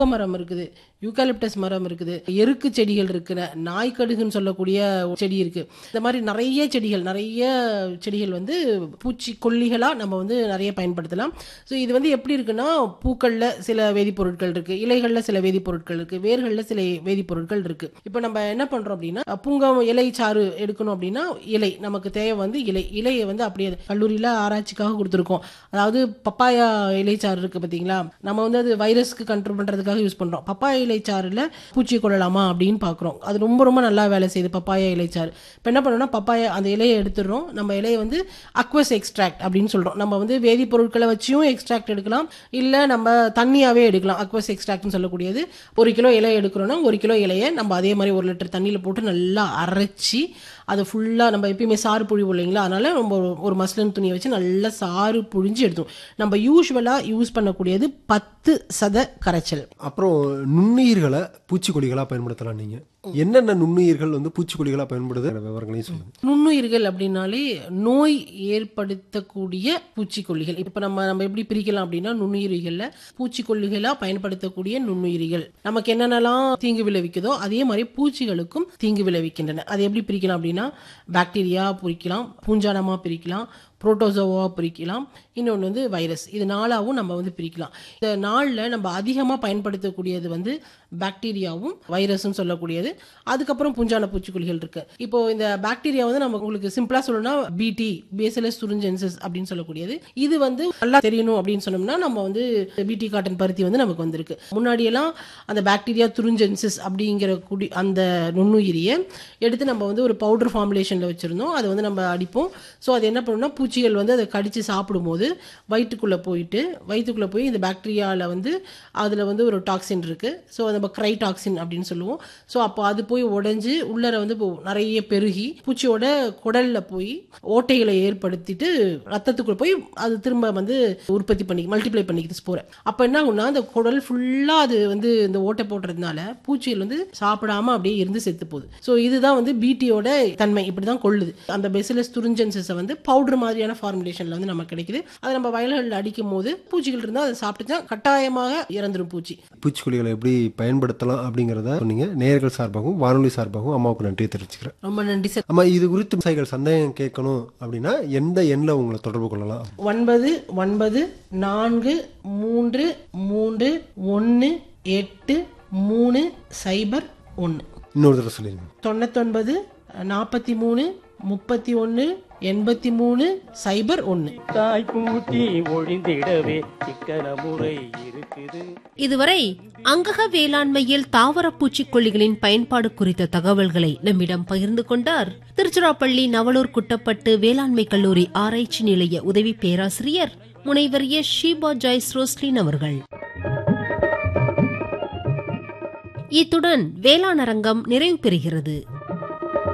மரம் இருக்குது யூகாலிப்டஸ் மரம் இருக்குது எருக்கு செடிகள் இருக்குது நாய்க்கடுகுன்னு சொல்லக்கூடிய செடி இருக்கு இந்த மாதிரி நிறைய செடிகள் நிறைய செடிகள் வந்து பூச்சி கொல்லிகளாக நம்ம வந்து நிறைய பயன்படுத்தலாம் ஸோ இது வந்து எப்படி இருக்குன்னா பூக்களில் சில வேதிப்பொருட்கள் இருக்கு இலைகளில் சில வேதிப்பொருட்கள் இருக்கு வேர்களில் சில வேதிப்பொருட்கள் இருக்கு இப்போ நம்ம என்ன பண்றோம் அப்படின்னா பூங்கம் இலை சாறு எடுக்கணும் அப்படின்னா இலை நமக்கு தேவை வந்து இலை இலையை வந்து அப்படியே கல்லூரியில் ஆராய்ச்சிக்காக கொடுத்துருக்கோம் அதாவது பப்பாயா இலைச்சாறு இருக்கு பார்த்தீங்களா நம்ம வந்து அது வைரஸ்க்கு கண்ட்ரோல் பண்ணுறதுக்காக யூஸ் பண்ணுறோம் பப்பாயா இலைச்சாறில் பூச்சி கொள்ளலாமா அப்படின்னு பார்க்குறோம் அது ரொம்ப ரொம்ப நல்லா வேலை செய்யுது பப்பாயா இலைச்சாறு இப்போ என்ன பண்ணோம்னா பப்பாயா அந்த இலையை எடுத்துடுறோம் நம்ம இலையை வந்து அக்வஸ் எக்ஸ்ட்ராக்ட் அப்படின்னு சொல்கிறோம் நம்ம வந்து வேதிப்பொருட்களை வச்சியும் எக்ஸ்ட்ராக்ட் எடுக்கலாம் இல்லை நம்ம தண்ணியாகவே எடுக்கலாம் அக்வஸ் எக்ஸ்ட்ராக்ட்னு சொல்லக்கூடியது ஒரு கிலோ இலை எடுக்கிறோன்னா ஒரு கிலோ இலையை நம்ம அதே மாதிரி ஒரு லிட்டர் தண்ணியில் போட்டு நல்லா அரைச்சி அதை ஃபுல்லாக நம்ம எப்பயுமே சாறு புழிவு இல்லைங்களா அதனால நம்ம ஒரு- ஒரு மஸ்லின் துணியை வச்சு நல்லா சாறு புழிஞ்சு எடுத்தோம் நம்ம யூஸ்வலாக யூஸ் பண்ணக்கூடியது பத்து சத கரைச்சல் அப்புறம் நுண்ணுயிர்களை பூச்சிக்கொல்லிகளாக பயன்படுத்தலாம் நீங்கள் என்னென்ன நுண்ணுயிர்கள் வந்து பூச்சிக்கொல்லிகளாக பயன்படுது விவரங்களையும் சொல்லுங்கள் நுண்ணுயிர்கள் அப்படின்னாலே நோய் ஏற்படுத்தக்கூடிய பூச்சிக்கொல்லிகள் இப்போ நம்ம நம்ம எப்படி பிரிக்கலாம் அப்படின்னா நுண்ணுயிரிகளில் பூச்சிக்கொல்லிகளாக பயன்படுத்தக்கூடிய நுண்ணுயிரிகள் நமக்கு என்னென்னலாம் தீங்கு விளைவிக்குதோ அதே மாதிரி பூச்சிகளுக்கும் தீங்கு விளைவிக்கின்றன அது எப்படி பிரிக்கலாம் அப்படின்னா பாக்டீரியா பிரிக்கலாம் பூஞ்சானமாக பிரிக்கலாம் புரோட்டோசோவா பிரிக்கலாம் இன்னொன்று வந்து வைரஸ் இது நாளாகவும் நம்ம வந்து பிரிக்கலாம் இந்த நாளில் நம்ம அதிகமாக பயன்படுத்தக்கூடியது வந்து பாக்டீரியாவும் வைரஸும் சொல்லக்கூடியது அதுக்கப்புறம் பூஞ்சான பூச்சிக்கொல்லிகள் இருக்கு இப்போ இந்த பாக்டீரியா வந்து நம்ம உங்களுக்கு சிம்பிளாக சொல்லணும்னா பிடி பேசலஸ் துரிஞ்சென்சஸ் அப்படின்னு சொல்லக்கூடியது இது வந்து நல்லா தெரியணும் அப்படின்னு சொன்னோம்னா நம்ம வந்து பிடி காட்டன் பருத்தி வந்து நமக்கு வந்திருக்கு முன்னாடியெல்லாம் அந்த பாக்டீரியா துரிஞ்சென்சஸ் அப்படிங்கிற குடி அந்த நுண்ணுயிரியை எடுத்து நம்ம வந்து ஒரு பவுடர் ஃபார்முலேஷனில் வச்சுருந்தோம் அதை வந்து நம்ம அடிப்போம் ஸோ அது என்ன பண்ணுன்னா பூச்சிகள் வந்து அதை கடித்து சாப்பிடும்போது வயிற்றுக்குள்ளே போயிட்டு வயிற்றுக்குள்ளே போய் இந்த பாக்டீரியாவில் வந்து அதில் வந்து ஒரு டாக்ஸின் இருக்குது ஸோ நம்ம க்ரைடாக்சின் அப்படின்னு சொல்லுவோம் ஸோ அப்போ அது போய் உடைஞ்சு உள்ளர வந்து இப்போ நிறைய பெருகி பூச்சியோட குடலில் போய் ஓட்டைகளை ஏற்படுத்திட்டு ரத்தத்துக்குள்ள போய் அது திரும்ப வந்து உற்பத்தி பண்ணி மல்டிப்ளை பண்ணிக்குது ஸ்போரை அப்போ என்ன ஆகும்னா அந்த குடல் ஃபுல்லாக அது வந்து இந்த ஓட்டை போடுறதுனால பூச்சிகள் வந்து சாப்பிடாம அப்படியே இருந்து செத்து போகுது ஸோ இதுதான் வந்து பிடியோட தன்மை இப்படி தான் கொள்ளுது அந்த பெசிலஸ் துரிஞ்சன்சஸை வந்து பவுடர் மாதிரியான ஃபார்முலேஷனில் வந்து நமக்கு கிடைக்குது அதை நம்ம வயல்களில் அடிக்கும் போது பூச்சிகள் இருந்தால் அதை சாப்பிட்டுச்சா கட்டாயமாக இறந்துரும் பூச்சி பூச்சிக்கொல்லிகளை எப்படி பயன்படுத்தலாம் அப்படிங்கிறத சொன்னீங்க நேயர்கள் சார்பாகவும் வானொலி சார்பாகவும் அம்மாவுக்கு நன்றியை தெரிவிச்சுக்கிறேன் ரொம்ப நன்றி சார் அம்மா இது குறித்து விவசாயிகள் சந்தேகம் கேட்கணும் அப்படின்னா எந்த எண்ணில் உங்களை தொடர்பு கொள்ளலாம் ஒன்பது ஒன்பது நான்கு மூன்று மூன்று ஒன்று எட்டு மூணு சைபர் ஒன்று இன்னொரு தடவை சொல்லிடுங்க தொண்ணூத்தொன்பது நாற்பத்தி மூணு முப்பத்தி ஒன்று எண்பத்தி மூணு சைபர் ஒன்று தாய் கூட்டி ஒழிந்திடவே இக்கன முறை இருக்குது இதுவரை அங்கக வேளாண்மையில் தாவர பூச்சிக்கொல்லிகளின் பயன்பாடு குறித்த தகவல்களை நம்மிடம் பகிர்ந்து கொண்டார் திருச்சிராப்பள்ளி நவலூர் குட்டப்பட்டு வேளாண்மை கல்லூரி ஆராய்ச்சி நிலைய உதவி பேராசிரியர் முனைவர் எஸ் ஷீபா ஜாய்ஸ் ரோஸ்லின் அவர்கள் இத்துடன் வேளாண் அரங்கம் நிறைவு பெறுகிறது